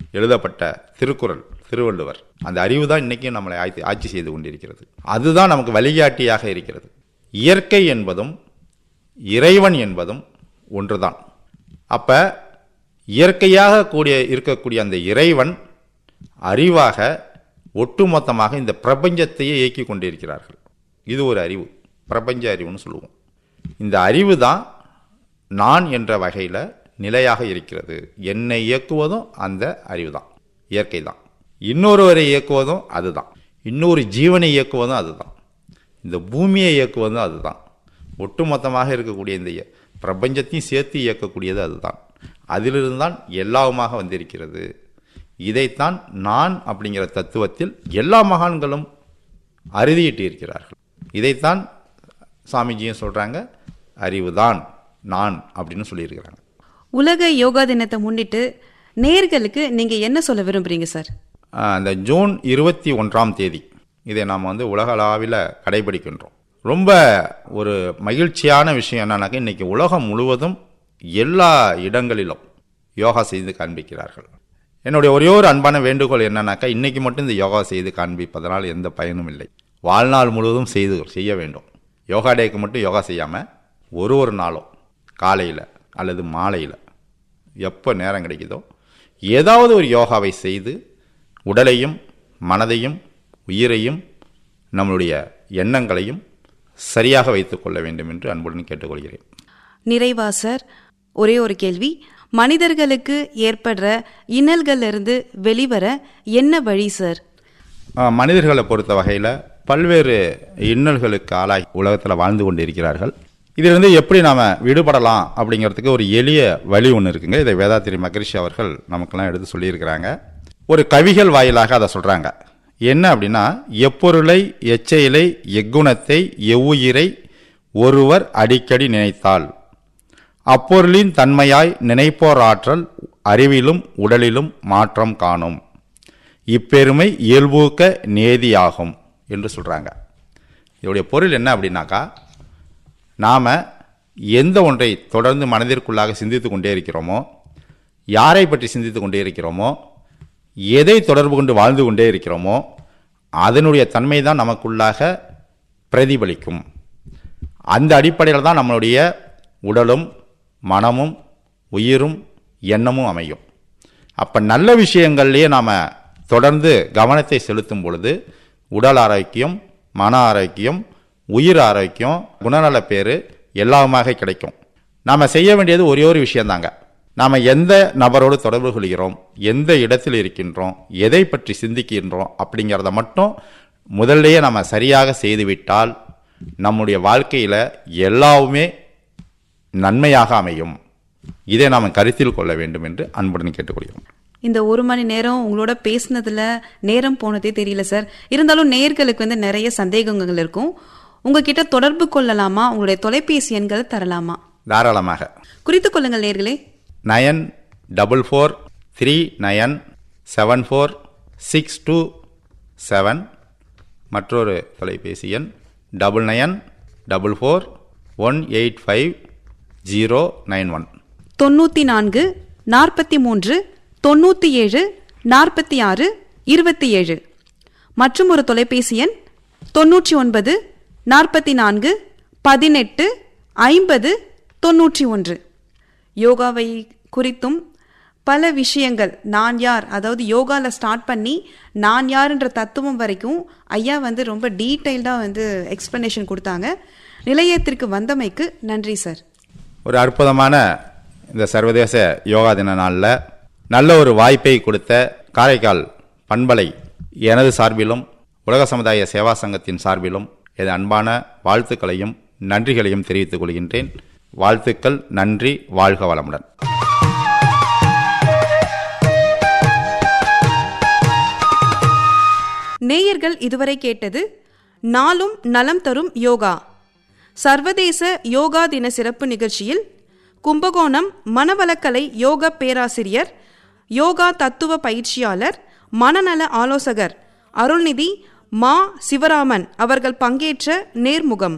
எழுதப்பட்ட திருக்குறள் திருவள்ளுவர் அந்த அறிவு தான் இன்றைக்கும் நம்மளை ஆட்சி ஆட்சி செய்து கொண்டிருக்கிறது அதுதான் நமக்கு வழிகாட்டியாக இருக்கிறது இயற்கை என்பதும் இறைவன் என்பதும் ஒன்றுதான் அப்ப இயற்கையாக கூடிய இருக்கக்கூடிய அந்த இறைவன் அறிவாக ஒட்டுமொத்தமாக இந்த பிரபஞ்சத்தையே இயக்கி கொண்டிருக்கிறார்கள் இது ஒரு அறிவு பிரபஞ்ச அறிவுன்னு சொல்லுவோம் இந்த அறிவு தான் நான் என்ற வகையில் நிலையாக இருக்கிறது என்னை இயக்குவதும் அந்த அறிவு தான் இயற்கை தான் இன்னொருவரை இயக்குவதும் அதுதான் இன்னொரு ஜீவனை இயக்குவதும் அதுதான் இந்த பூமியை இயக்குவதும் அதுதான் ஒட்டுமொத்தமாக இருக்கக்கூடிய இந்த இய- பிரபஞ்சத்தையும் சேர்த்து இயக்கக்கூடியது அதுதான் அதிலிருந்து தான் எல்லாவுமாக வந்திருக்கிறது இதைத்தான் நான் அப்படிங்கிற தத்துவத்தில் எல்லா மகான்களும் அறுதியிட்டு இருக்கிறார்கள் இதைத்தான் சாமிஜியும் சொல்றாங்க அறிவுதான் நான் அப்படின்னு சொல்லியிருக்கிறாங்க உலக யோகா தினத்தை முன்னிட்டு நேர்களுக்கு நீங்க என்ன சொல்ல விரும்புறீங்க சார் ஆஹ், அந்த ஜூன் இருபத்தி ஒன்றாம் தேதி இதை நாம் வந்து உலகளாவில் கடைபிடிக்கின்றோம் ரொம்ப ஒரு மகிழ்ச்சியான விஷயம் என்னன்னாக்கா இன்னைக்கு உலகம் முழுவதும் எல்லா இடங்களிலும் யோகா செய்து காண்பிக்கிறார்கள் என்னுடைய ஒரே ஒரு அன்பான வேண்டுகோள் என்னன்னாக்கா இன்னைக்கு மட்டும் இந்த யோகா செய்து காண்பிப்பதனால் எந்த பயனும் இல்லை வாழ்நாள் முழுவதும் செய்து செய்ய வேண்டும் யோகா டேக்கு மட்டும் யோகா செய்யாமல் ஒரு ஒரு நாளும் காலையில் அல்லது மாலையில் எப்போ நேரம் கிடைக்குதோ ஏதாவது ஒரு யோகாவை செய்து உடலையும் மனதையும் உயிரையும் நம்மளுடைய எண்ணங்களையும் சரியாக வைத்துக்கொள்ள வேண்டும் என்று அன்புடன் கேட்டுக்கொள்கிறேன் நிறைவா சார் ஒரே ஒரு கேள்வி மனிதர்களுக்கு ஏற்படுற இன்னல்கள்ல இருந்து வெளிவர என்ன வழி சார் ஆஹ், மனிதர்களை பொறுத்த வகையில் பல்வேறு இன்னல்களுக்கு ஆளாகி உலகத்தில் வாழ்ந்து கொண்டிருக்கிறார்கள் இதிலிருந்து எப்படி நாம் விடுபடலாம் அப்படிங்கிறதுக்கு ஒரு எளிய வழி ஒன்று இருக்குங்க இதை வேதாத்திரி மகரிஷி அவர்கள் நமக்கெல்லாம் எடுத்து சொல்லியிருக்கிறாங்க ஒரு கவிகள் வாயிலாக அதை சொல்கிறாங்க என்ன அப்படின்னா எப்பொருளை எச்செயலை எக்குணத்தை எவ்வுயிரை ஒருவர் அடிக்கடி நினைத்தால் அப்பொருளின் தன்மையாய் நினைப்போர் ஆற்றல் அறிவிலும் உடலிலும் மாற்றம் காணும் இப்பெருமை இயல்பூக்க நேதியாகும் என்று சொல்கிறாங்க இதோடைய பொருள் என்ன அப்படின்னாக்கா நாம் எந்த ஒன்றை தொடர்ந்து மனதிற்குள்ளாக சிந்தித்து கொண்டே இருக்கிறோமோ யாரை பற்றி சிந்தித்து கொண்டே இருக்கிறோமோ எதை தொடர்பு கொண்டு வாழ்ந்து கொண்டே இருக்கிறோமோ அதனுடைய தன்மை தான் நமக்குள்ளாக பிரதிபலிக்கும் அந்த அடிப்படையில் தான் நம்மளுடைய உடலும் மனமும் உயிரும் எண்ணமும் அமையும் அப்போ நல்ல விஷயங்கள்லேயே நாம் தொடர்ந்து கவனத்தை செலுத்தும் பொழுது உடல் ஆரோக்கியம் மன ஆரோக்கியம் உயிர் ஆரோக்கியம் குணநல பேறு எல்லாமாக கிடைக்கும் நாம் செய்ய வேண்டியது ஒரே ஒரு விஷயந்தாங்க நாம் எந்த நபரோடு தொடர்பு கொள்கிறோம் எந்த இடத்தில் இருக்கின்றோம் எதை பற்றி சிந்திக்கின்றோம் அப்படிங்கிறத மட்டும் முதல்லையே நம்ம சரியாக செய்துவிட்டால் நம்முடைய வாழ்க்கையில் எல்லாவுமே நன்மையாக அமையும் இதை நாம் கருத்தில் கொள்ள வேண்டும் என்று அன்புடன் கேட்டுக்கொள்கிறோம் இந்த ஒரு மணி நேரம் உங்களோட பேசுனதுல நேரம் போனதே தெரியல சார் இருந்தாலும் நேர்களுக்கு வந்து நிறைய சந்தேகங்கள் இருக்கும் உங்ககிட்ட தொடர்பு கொள்ளலாமா உங்களுடைய தொலைபேசி எண்களை தரலாமா தாராளமாக குறித்துக் கொள்ளுங்கள் நேர்களே nine double four three nine seven four six two seven மற்றொரு தொலைபேசி எண் double nine double four one eight five zero nine one தொண்ணூத்தி நான்கு நாற்பத்தி மூன்று தொண்ணூத்தி ஏழு நாற்பத்தி ஆறு இருபத்தி ஏழு மற்றும் ஒரு தொலைபேசி எண் தொண்ணூற்றி ஒன்பது நாற்பத்தி நான்கு பதினெட்டு ஐம்பது தொண்ணூற்றி ஒன்று யோகாவை குறித்தும் பல விஷயங்கள் நான் யார் அதாவது யோகாவில் ஸ்டார்ட் பண்ணி நான் யாருன்ற தத்துவம் வரைக்கும் ஐயா வந்து ரொம்ப டீட்டெயில்டாக வந்து எக்ஸ்ப்ளனேஷன் கொடுத்தாங்க நிலையத்திற்கு வந்தமைக்கு நன்றி சார் ஒரு அற்புதமான இந்த சர்வதேச யோகா தின நாளில் நல்ல ஒரு வாய்ப்பை கொடுத்த காரைக்கால் பண்பலை எனது சார்பிலும் உலக சமுதாய சேவா சங்கத்தின் சார்பிலும் என் அன்பான வாழ்த்துக்களையும் நன்றிகளையும் தெரிவித்துக் கொள்கின்றேன் வாழ்த்துக்கள் நன்றி வாழ்க வளமுடன் நேயர்கள் இதுவரை கேட்டது நாளும் நலம் தரும் யோகா சர்வதேச யோகா தின சிறப்பு நிகழ்ச்சியில் கும்பகோணம் மனவளக்கலை யோக பேராசிரியர் யோகா தத்துவ பயிற்சியாளர் மனநல ஆலோசகர் அருள்நிதி மா சிவராமன் அவர்கள் பங்கேற்ற நேர்முகம்